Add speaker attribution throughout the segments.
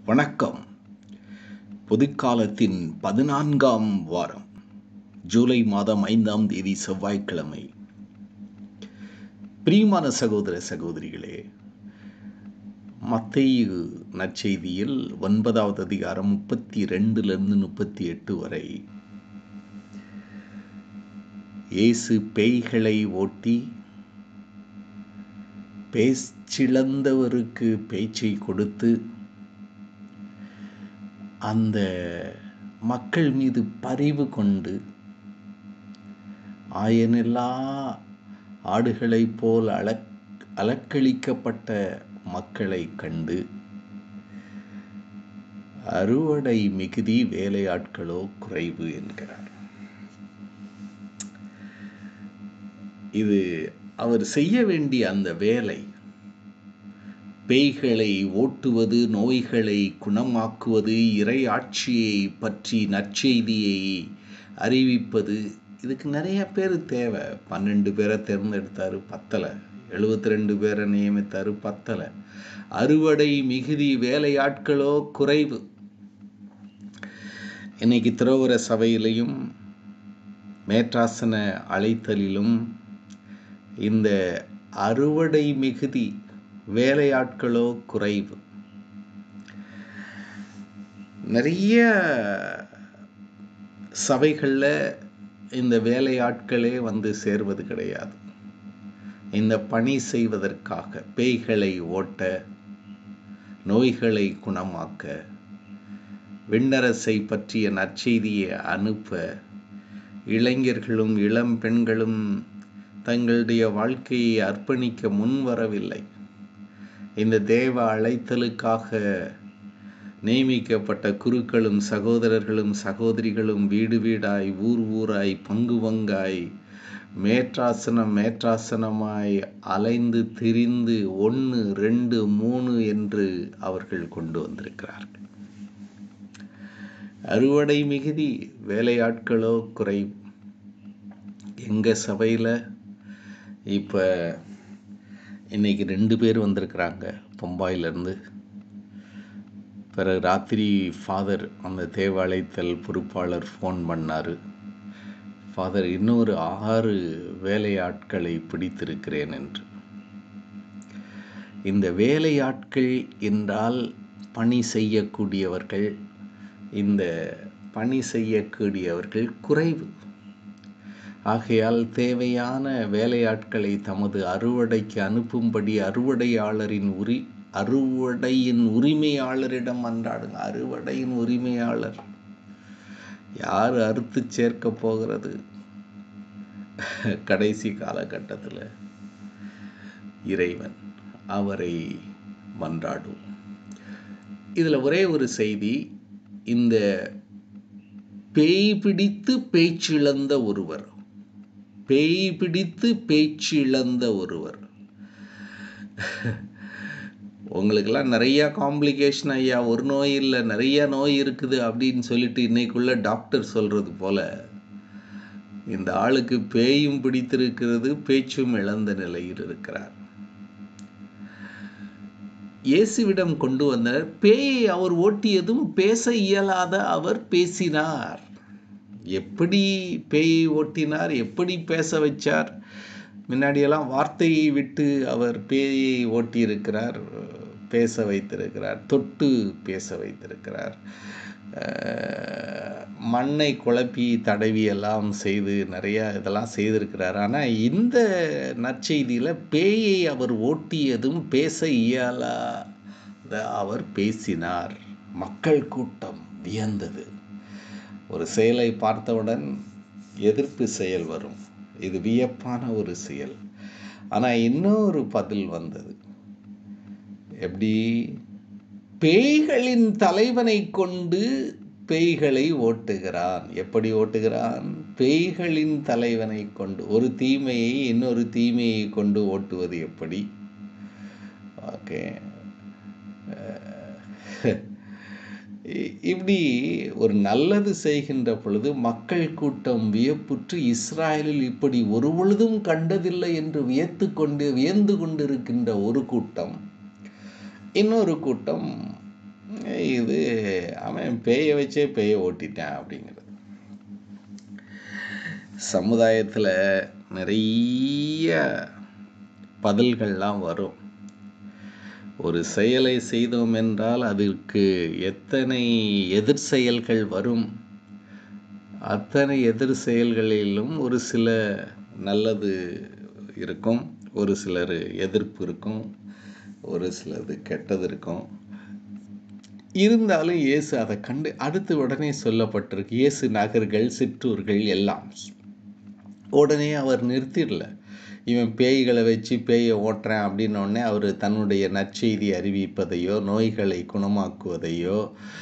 Speaker 1: வணக்கம் பொதுக்காலத்தின் பதினான்காம் வாரம் ஜூலை மாதம் ஐந்தாம் தேதி செவ்வாய்க்கிழமை பிரியமான சகோதர சகோதரிகளே மத்தேயு நற்செய்தியில் ஒன்பதாவது அதிகாரம் முப்பத்தி ரெண்டுலேருந்து முப்பத்தி எட்டு வரை இயேசு பேய்களை ஓட்டி பேச்சிழந்தவருக்கு பேச்சை கொடுத்து அந்த மக்கள் மீது பரிவு கொண்டு ஆயனில்லா ஆடுகளைப் போல் அலக் அலக்களிக்கப்பட்ட மக்களை கண்டு அறுவடை மிகுதி வேலையாட்களோ குறைவு என்கிறார் இது அவர் செய்ய வேண்டிய அந்த வேலை பேய்களை ஓட்டுவது நோய்களை குணமாக்குவது இறை ஆட்சியை பற்றி நற்செய்தியை அறிவிப்பது இதுக்கு நிறைய பேர் தேவை பன்னெண்டு பேரை தேர்ந்தெடுத்தாரு பத்தலை எழுபத்தி ரெண்டு பேரை நியமித்தாரு பத்தலை அறுவடை மிகுதி வேலையாட்களோ குறைவு இன்னைக்கு திரோவர சபையிலையும் மேற்றாசன அழைத்தலிலும் இந்த அறுவடை மிகுதி வேலையாட்களோ குறைவு நிறைய சபைகளில் இந்த வேலையாட்களே வந்து சேர்வது கிடையாது இந்த பணி செய்வதற்காக பேய்களை ஓட்ட நோய்களை குணமாக்க விண்ணரசை பற்றிய நற்செய்தியை அனுப்ப இளைஞர்களும் இளம் பெண்களும் தங்களுடைய வாழ்க்கையை அர்ப்பணிக்க முன் வரவில்லை இந்த தேவ அழைத்தலுக்காக நியமிக்கப்பட்ட குருக்களும் சகோதரர்களும் சகோதரிகளும் வீடு வீடாய் ஊர் ஊராய் பங்கு பங்காய் மேற்றாசனம் மேற்றாசனமாய் அலைந்து திரிந்து ஒன்று ரெண்டு மூணு என்று அவர்கள் கொண்டு வந்திருக்கிறார்கள் அறுவடை மிகுதி வேலையாட்களோ குறைவு எங்கள் சபையில் இப்போ இன்னைக்கு ரெண்டு பேர் வந்திருக்கிறாங்க பொம்பாயிலேருந்து பிறகு ராத்திரி ஃபாதர் அந்த தேவாலயத்தல் பொறுப்பாளர் ஃபோன் பண்ணார் ஃபாதர் இன்னொரு ஆறு வேலையாட்களை பிடித்திருக்கிறேன் என்று இந்த வேலையாட்கள் என்றால் பணி செய்யக்கூடியவர்கள் இந்த பணி செய்யக்கூடியவர்கள் குறைவு ஆகையால் தேவையான வேலையாட்களை தமது அறுவடைக்கு அனுப்பும்படி அறுவடையாளரின் உரி அறுவடையின் உரிமையாளரிடம் அன்றாடுங்க அறுவடையின் உரிமையாளர் யார் அறுத்து சேர்க்க போகிறது கடைசி காலகட்டத்தில் இறைவன் அவரை மன்றாடும் இதில் ஒரே ஒரு செய்தி இந்த பேய் பிடித்து பேச்சிழந்த ஒருவர் பேய் பிடித்து பேச்சிழந்த ஒருவர் உங்களுக்கெல்லாம் நிறையா காம்ப்ளிகேஷன் ஐயா ஒரு நோய் இல்லை நிறைய நோய் இருக்குது அப்படின்னு சொல்லிட்டு இன்னைக்குள்ள டாக்டர் சொல்றது போல இந்த ஆளுக்கு பேயும் பிடித்திருக்கிறது பேச்சும் இழந்த நிலையில் இருக்கிறார் இயேசுவிடம் கொண்டு வந்தனர் பேயை அவர் ஓட்டியதும் பேச இயலாத அவர் பேசினார் எப்படி பேயை ஓட்டினார் எப்படி பேச வச்சார் முன்னாடியெல்லாம் வார்த்தையை விட்டு அவர் பேயை ஓட்டியிருக்கிறார் பேச வைத்திருக்கிறார் தொட்டு பேச வைத்திருக்கிறார் மண்ணை குழப்பி தடவி எல்லாம் செய்து நிறையா இதெல்லாம் செய்திருக்கிறார் ஆனால் இந்த நற்செய்தியில் பேயை அவர் ஓட்டியதும் பேச இயலாத அவர் பேசினார் மக்கள் கூட்டம் வியந்தது ஒரு செயலை பார்த்தவுடன் எதிர்ப்பு செயல் வரும் இது வியப்பான ஒரு செயல் ஆனால் இன்னொரு பதில் வந்தது எப்படி பேய்களின் தலைவனை கொண்டு பேய்களை ஓட்டுகிறான் எப்படி ஓட்டுகிறான் பேய்களின் தலைவனை கொண்டு ஒரு தீமையை இன்னொரு தீமையை கொண்டு ஓட்டுவது எப்படி ஓகே இப்படி ஒரு நல்லது செய்கின்ற பொழுது மக்கள் கூட்டம் வியப்புற்று இஸ்ராயலில் இப்படி ஒரு பொழுதும் கண்டதில்லை என்று வியத்து கொண்டு வியந்து கொண்டிருக்கின்ற ஒரு கூட்டம் இன்னொரு கூட்டம் இது அவன் பேயை வச்சே பேயை ஓட்டிட்டான் அப்படிங்கிறது சமுதாயத்தில் நிறைய பதில்கள்லாம் வரும் ஒரு செயலை செய்தோம் என்றால் அதற்கு எத்தனை எதிர் செயல்கள் வரும் அத்தனை எதிர் செயல்களிலும் ஒரு சில நல்லது இருக்கும் ஒரு சிலர் எதிர்ப்பு இருக்கும் ஒரு சிலது கெட்டது இருக்கும் இருந்தாலும் இயேசு அதை கண்டு அடுத்து உடனே சொல்லப்பட்டிருக்கு இயேசு நகர்கள் சிற்றூர்கள் எல்லாம் உடனே அவர் நிறுத்திடல இவன் பேய்களை வச்சு பேயை ஓட்டுறேன் அப்படின்னோடனே அவர் தன்னுடைய நற்செய்தி அறிவிப்பதையோ நோய்களை குணமாக்குவதையோ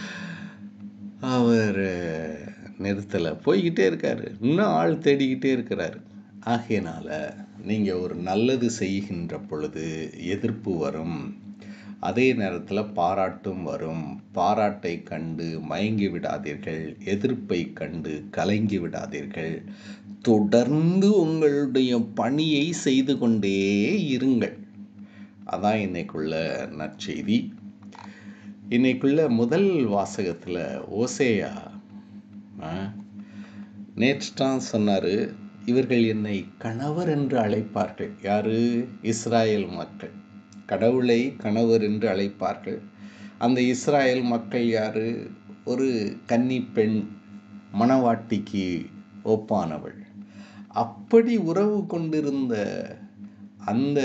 Speaker 1: அவர் நிறுத்தலை போய்கிட்டே இருக்காரு இன்னும் ஆள் தேடிக்கிட்டே இருக்கிறாரு ஆகையினால நீங்கள் ஒரு நல்லது செய்கின்ற பொழுது எதிர்ப்பு வரும் அதே நேரத்தில் பாராட்டும் வரும் பாராட்டை கண்டு மயங்கி விடாதீர்கள் எதிர்ப்பை கண்டு கலங்கி விடாதீர்கள் தொடர்ந்து உங்களுடைய பணியை செய்து கொண்டே இருங்கள் அதான் இன்னைக்குள்ள நற்செய்தி இன்னைக்குள்ள முதல் வாசகத்தில் ஓசேயா நேற்று தான் சொன்னார் இவர்கள் என்னை கணவர் என்று அழைப்பார்கள் யாரு இஸ்ராயல் மக்கள் கடவுளை கணவர் என்று அழைப்பார்கள் அந்த இஸ்ராயல் மக்கள் யாரு ஒரு கன்னி பெண் மணவாட்டிக்கு ஒப்பானவள் அப்படி உறவு கொண்டிருந்த அந்த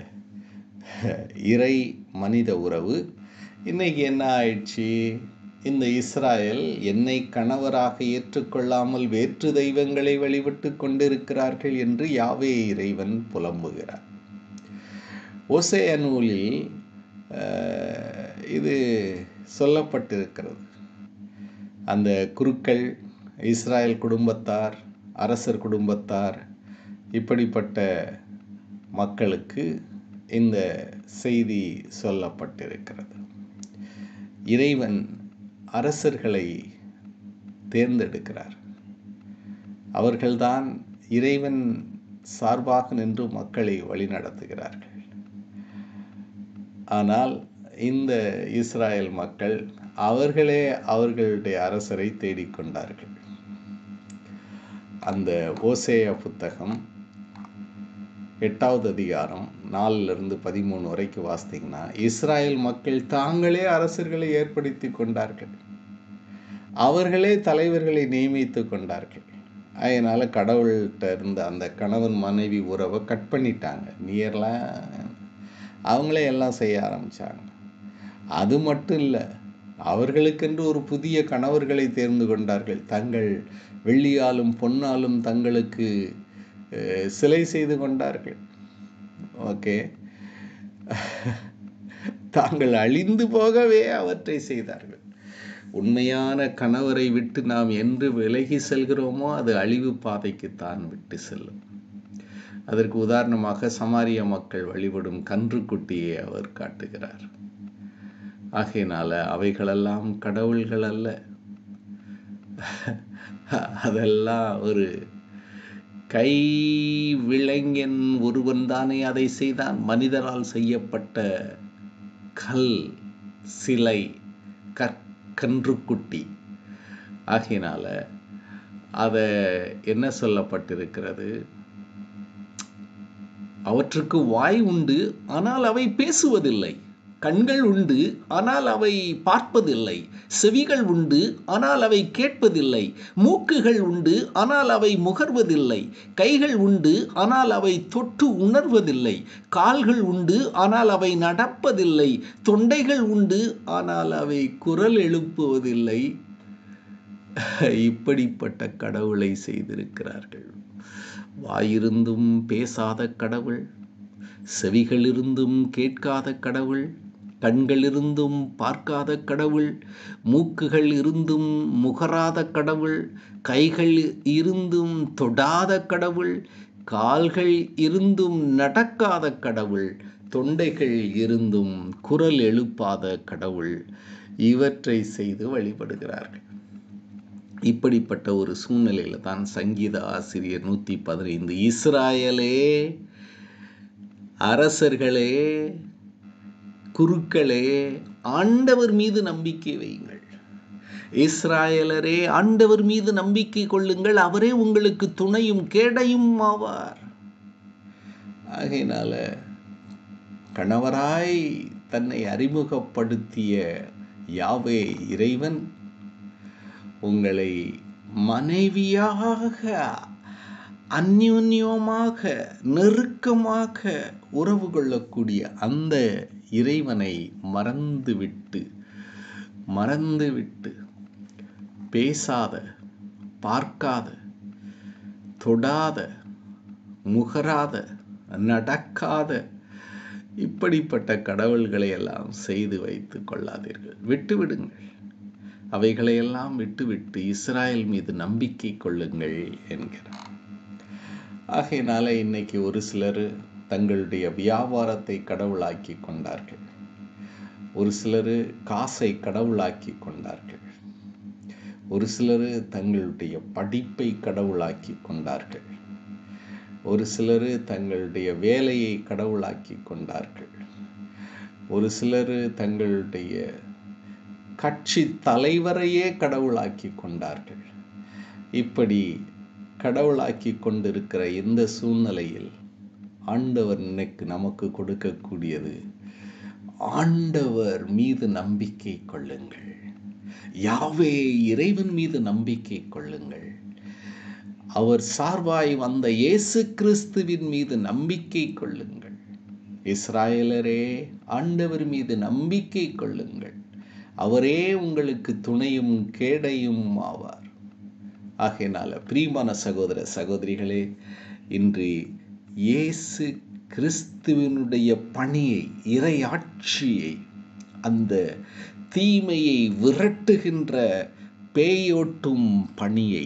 Speaker 1: இறை மனித உறவு இன்னைக்கு என்ன ஆயிடுச்சு இந்த இஸ்ராயல் என்னை கணவராக ஏற்றுக்கொள்ளாமல் வேற்று தெய்வங்களை வழிபட்டு கொண்டிருக்கிறார்கள் என்று யாவே இறைவன் புலம்புகிறார் ஓசைய நூலில் இது சொல்லப்பட்டிருக்கிறது அந்த குருக்கள் இஸ்ராயல் குடும்பத்தார் அரசர் குடும்பத்தார் இப்படிப்பட்ட மக்களுக்கு இந்த செய்தி சொல்லப்பட்டிருக்கிறது இறைவன் அரசர்களை தேர்ந்தெடுக்கிறார் அவர்கள்தான் இறைவன் சார்பாக நின்று மக்களை வழிநடத்துகிறார்கள் ஆனால் இந்த இஸ்ராயல் மக்கள் அவர்களே அவர்களுடைய அரசரை தேடிக்கொண்டார்கள் அந்த ஓசேய புத்தகம் எட்டாவது அதிகாரம் நாலுலேருந்து பதிமூணு வரைக்கும் வாசித்தீங்கன்னா இஸ்ராயல் மக்கள் தாங்களே அரசர்களை ஏற்படுத்தி கொண்டார்கள் அவர்களே தலைவர்களை நியமித்து கொண்டார்கள் அதனால் கடவுள்கிட்ட இருந்த அந்த கணவன் மனைவி உறவை கட் பண்ணிட்டாங்க நியர்லாம் அவங்களே எல்லாம் செய்ய ஆரம்பித்தாங்க அது மட்டும் இல்லை அவர்களுக்கென்று ஒரு புதிய கணவர்களை தேர்ந்து கொண்டார்கள் தங்கள் வெள்ளியாலும் பொன்னாலும் தங்களுக்கு சிலை செய்து கொண்டார்கள் ஓகே தாங்கள் அழிந்து போகவே அவற்றை செய்தார்கள் உண்மையான கணவரை விட்டு நாம் என்று விலகி செல்கிறோமோ அது அழிவு பாதைக்குத்தான் விட்டு செல்லும் அதற்கு உதாரணமாக சமாரிய மக்கள் வழிபடும் கன்றுக்குட்டியை அவர் காட்டுகிறார் ஆகையினால அவைகளெல்லாம் கடவுள்கள் அல்ல அதெல்லாம் ஒரு கை விலங்கன் ஒருவன் தானே அதை செய்தான் மனிதரால் செய்யப்பட்ட கல் சிலை கற்கன்றுக்குட்டி ஆகையினால அதை என்ன சொல்லப்பட்டிருக்கிறது அவற்றுக்கு வாய் உண்டு ஆனால் அவை பேசுவதில்லை கண்கள் உண்டு ஆனால் அவை பார்ப்பதில்லை செவிகள் உண்டு ஆனால் அவை கேட்பதில்லை மூக்குகள் உண்டு ஆனால் அவை முகர்வதில்லை கைகள் உண்டு ஆனால் அவை தொட்டு உணர்வதில்லை கால்கள் உண்டு ஆனால் அவை நடப்பதில்லை தொண்டைகள் உண்டு ஆனால் அவை குரல் எழுப்புவதில்லை இப்படிப்பட்ட கடவுளை செய்திருக்கிறார்கள் வாயிருந்தும் பேசாத கடவுள் செவிகளிருந்தும் கேட்காத கடவுள் கண்களிருந்தும் பார்க்காத கடவுள் மூக்குகள் இருந்தும் முகராத கடவுள் கைகள் இருந்தும் தொடாத கடவுள் கால்கள் இருந்தும் நடக்காத கடவுள் தொண்டைகள் இருந்தும் குரல் எழுப்பாத கடவுள் இவற்றை செய்து வழிபடுகிறார்கள் இப்படிப்பட்ட ஒரு சூழ்நிலையில தான் சங்கீத ஆசிரியர் நூத்தி பதினைந்து இஸ்ராயலே அரசர்களே குருக்களே ஆண்டவர் மீது நம்பிக்கை வையுங்கள் இஸ்ராயலரே ஆண்டவர் மீது நம்பிக்கை கொள்ளுங்கள் அவரே உங்களுக்கு துணையும் கேடையும் ஆவார் ஆகையினால கணவராய் தன்னை அறிமுகப்படுத்திய யாவே இறைவன் உங்களை மனைவியாக அந்யோன்யமாக நெருக்கமாக உறவு கொள்ளக்கூடிய அந்த இறைவனை மறந்துவிட்டு மறந்துவிட்டு பேசாத பார்க்காத தொடாத முகராத நடக்காத இப்படிப்பட்ட கடவுள்களை எல்லாம் செய்து வைத்து கொள்ளாதீர்கள் விட்டுவிடுங்கள் அவைகளையெல்லாம் விட்டுவிட்டு இஸ்ராயல் மீது நம்பிக்கை கொள்ளுங்கள் என்கிறார் ஆகையினால இன்னைக்கு ஒரு சிலர் தங்களுடைய வியாபாரத்தை கடவுளாக்கி கொண்டார்கள் ஒரு சிலர் காசை கடவுளாக்கி கொண்டார்கள் ஒரு சிலர் தங்களுடைய படிப்பை கடவுளாக்கி கொண்டார்கள் ஒரு சிலர் தங்களுடைய வேலையை கடவுளாக்கி கொண்டார்கள் ஒரு சிலர் தங்களுடைய கட்சி தலைவரையே கடவுளாக்கி கொண்டார்கள் இப்படி கடவுளாக்கி கொண்டிருக்கிற இந்த சூழ்நிலையில் ஆண்டவர் இன்னைக்கு நமக்கு கொடுக்கக்கூடியது ஆண்டவர் மீது நம்பிக்கை கொள்ளுங்கள் யாவே இறைவன் மீது நம்பிக்கை கொள்ளுங்கள் அவர் சார்பாய் வந்த இயேசு கிறிஸ்துவின் மீது நம்பிக்கை கொள்ளுங்கள் இஸ்ராயலரே ஆண்டவர் மீது நம்பிக்கை கொள்ளுங்கள் அவரே உங்களுக்கு துணையும் கேடையும் ஆவார் ஆகையினால பிரியமான சகோதர சகோதரிகளே இன்று இயேசு கிறிஸ்துவனுடைய பணியை இறையாட்சியை அந்த தீமையை விரட்டுகின்ற பேயோட்டும் பணியை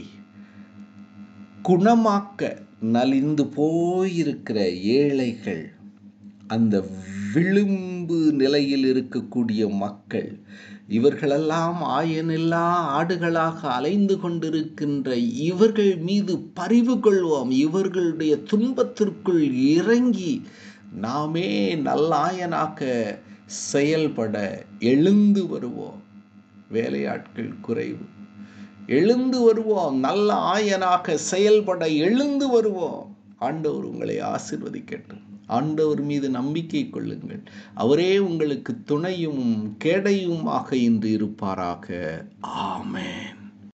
Speaker 1: குணமாக்க நலிந்து போயிருக்கிற ஏழைகள் அந்த விளிம்பு நிலையில் இருக்கக்கூடிய மக்கள் இவர்களெல்லாம் ஆயனில்லா ஆடுகளாக அலைந்து கொண்டிருக்கின்ற இவர்கள் மீது பரிவு கொள்வோம் இவர்களுடைய துன்பத்திற்குள் இறங்கி நாமே நல்லாயனாக செயல்பட எழுந்து வருவோம் வேலையாட்கள் குறைவு எழுந்து வருவோம் நல்ல ஆயனாக செயல்பட எழுந்து வருவோம் ஆண்டவர் உங்களை ஆசிர்வதிக்கட்டும் ஆண்டவர் மீது நம்பிக்கை கொள்ளுங்கள் அவரே உங்களுக்கு துணையும் கேடையுமாக இன்று இருப்பாராக ஆமேன்